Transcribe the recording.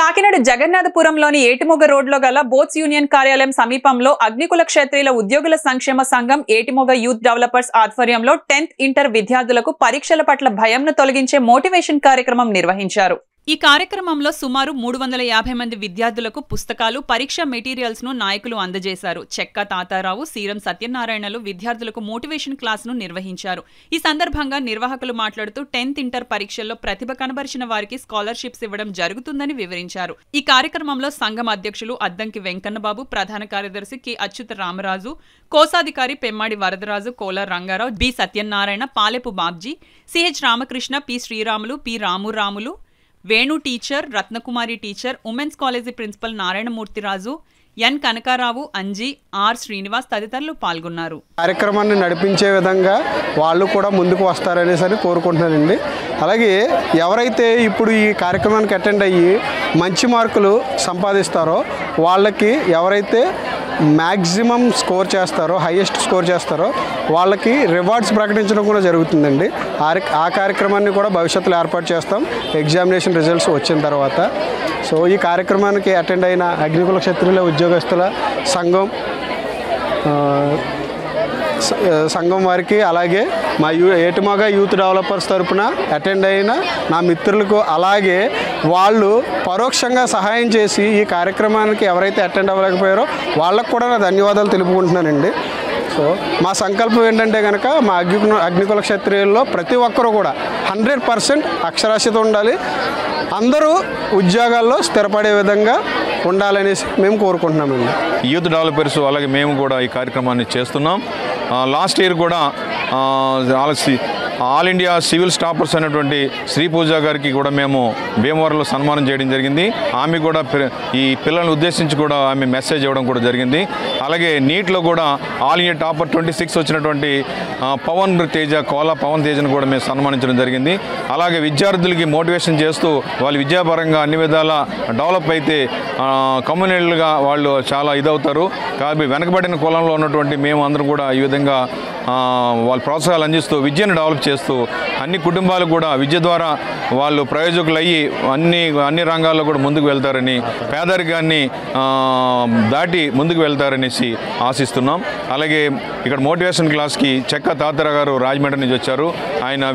కాకినాడ జగన్నాథపురంలోని ఏటిమొగ రోడ్లో గల boats union కార్యాలయం సమీపంలో అగ్నికుల క్షేత్రీయుల ఉద్యోగుల సంక్షేమ సంఘం ఏటిమొగ యూత్ డెవలపర్స్ ఆధ్వర్యంలో టెన్త్ ఇంటర్ విద్యార్థులకు పరీక్షల పట్ల భయంను తొలగించే మోటివేషన్ కార్యక్రమం నిర్వహించారు ఈ కార్యక్రమంలో సుమారు మూడు వందల యాభై మంది విద్యార్థులకు పుస్తకాలు పరీక్ష మెటీరియల్స్ ను నాయకులు అందజేశారు చెక్క తాతారావు సీరం సత్యనారాయణలు విద్యార్థులకు మోటివేషన్ క్లాస్ ను నిర్వహించారు ఈ సందర్భంగా నిర్వాహకులు మాట్లాడుతూ టెన్త్ ఇంటర్ పరీక్షల్లో ప్రతిభ కనబరిచిన వారికి స్కాలర్షిప్స్ ఇవ్వడం జరుగుతుందని వివరించారు ఈ కార్యక్రమంలో సంఘం అధ్యక్షులు అద్దంకి వెంకన్నబాబు ప్రధాన కార్యదర్శి కె అచ్యుత రామరాజు కోశాధికారి Pemmadi Varadaraju Kolar Rangarao B Satyanarayana Palepu Babji CH Ramakrishna P Sriramulu P Ramuramulu Venu teacher Ratnakumari teacher women's college principal Narayanamurthyraju N Kanakarao Anji R Srinivas తదితరులు పాల్గొన్నారు కార్యక్రమాన్ని నడిపించే విధంగా వాళ్ళు కూడా ముందుకు వస్తారనేసి అని కోరుకుంటున్నానండి అలాగే ఎవరైతే ఇప్పుడు ఈ కార్యక్రమానికి అటెండ్ అయ్యి మంచి మార్కులు సంపాదిస్తారో వాళ్ళకి ఎవరైతే మ్యాక్సిమం స్కోర్ చేస్తారో హైయెస్ట్ స్కోర్ చేస్తారో వాళ్ళకి రివార్డ్స్ ప్రకటించడం కూడా జరుగుతుందండి ఆ రి- ఆ కార్యక్రమాన్ని కూడా భవిష్యత్తులో ఏర్పాటు చేస్తాం ఎగ్జామినేషన్ రిజల్ట్స్ వచ్చిన తర్వాత సో ఈ కార్యక్రమానికి అటెండ్ అయిన అగ్నికుల క్షత్రియుల ఉద్యోగస్తుల సంఘం ఆ, స- సంఘం వారికి అలాగే మా యూ ఏటుమగ యూత్ డెవలపర్స్ తరపున అటెండ్ అయిన నా మిత్రులకు అలాగే వాళ్ళు పరోక్షంగా సహాయం చేసి ఈ కార్యక్రమానికి ఎవరైతే అటెండ్ అవ్వలేకపోయారో వాళ్ళకు కూడా నా ధన్యవాదాలు తెలుపుకుంటున్నానండి సో మా సంకల్పం ఏంటంటే కనుక మా అగ్ని అగ్నికుల క్షత్రియుల్లో ప్రతి ఒక్కరూ కూడా హండ్రెడ్ పర్సెంట్ అక్షరాస్యత ఉండాలి అందరూ ఉద్యోగాల్లో స్థిరపడే విధంగా ఉండాలనేసి మేము కోరుకుంటున్నామండి యూత్ డెవలపర్స్ అలాగే మేము కూడా ఈ కార్యక్రమాన్ని చేస్తున్నాం ఆ, లాస్ట్ ఇయర్ కూడా ఆ, ఆల్ సి- ఆల్ ఇండియా సివిల్ స్టాఫర్స్ అనేటువంటి శ్రీ పూజ గారికి కూడా మేము భీమవరంలో సన్మానం చేయడం జరిగింది ఆమె కూడా పి- ఈ పిల్లల్ని ఉద్దేశించి కూడా ఆమె మెసేజ్ ఇవ్వడం కూడా జరిగింది అలాగే నీట్లో కూడా all India topper twenty six వచ్చినటువంటి ఆ, పవన్ తేజ కోలా పవన్ తేజను కూడా మేము సన్మానించడం జరిగింది అలాగే విద్యార్థులకి మోటివేషన్ చేస్తూ వాళ్ళు విద్యాపరంగా అన్ని విధాల డెవలప్ అయితే కమ్యూనిటీలుగా వాళ్ళు చాలా ఇదవుతారు కాబట్టి వెనకబడిన కులంలో ఉన్నటువంటి మేము అందరం కూడా ఈ విధంగా ఆ, వాళ్ళ ప్రోత్సాహాలు అందిస్తూ విద్యను డెవలప్ చేస్తూ అన్ని కుటుంబాలు కూడా విద్య ద్వారా వాళ్ళు ప్రయోజకులు అయ్యి అన్ని అన్ని రంగాల్లో కూడా ముందుకు వెళ్తారని పేదరికాన్ని ఆ, దాటి ముందుకు వెళ్తారనేసి ఆశిస్తున్నాం అలాగే ఇక్కడ మోటివేషన్ క్లాస్కి చెక్క తాతర గారు రాజమండ్రి నుంచి వచ్చారు ఆయన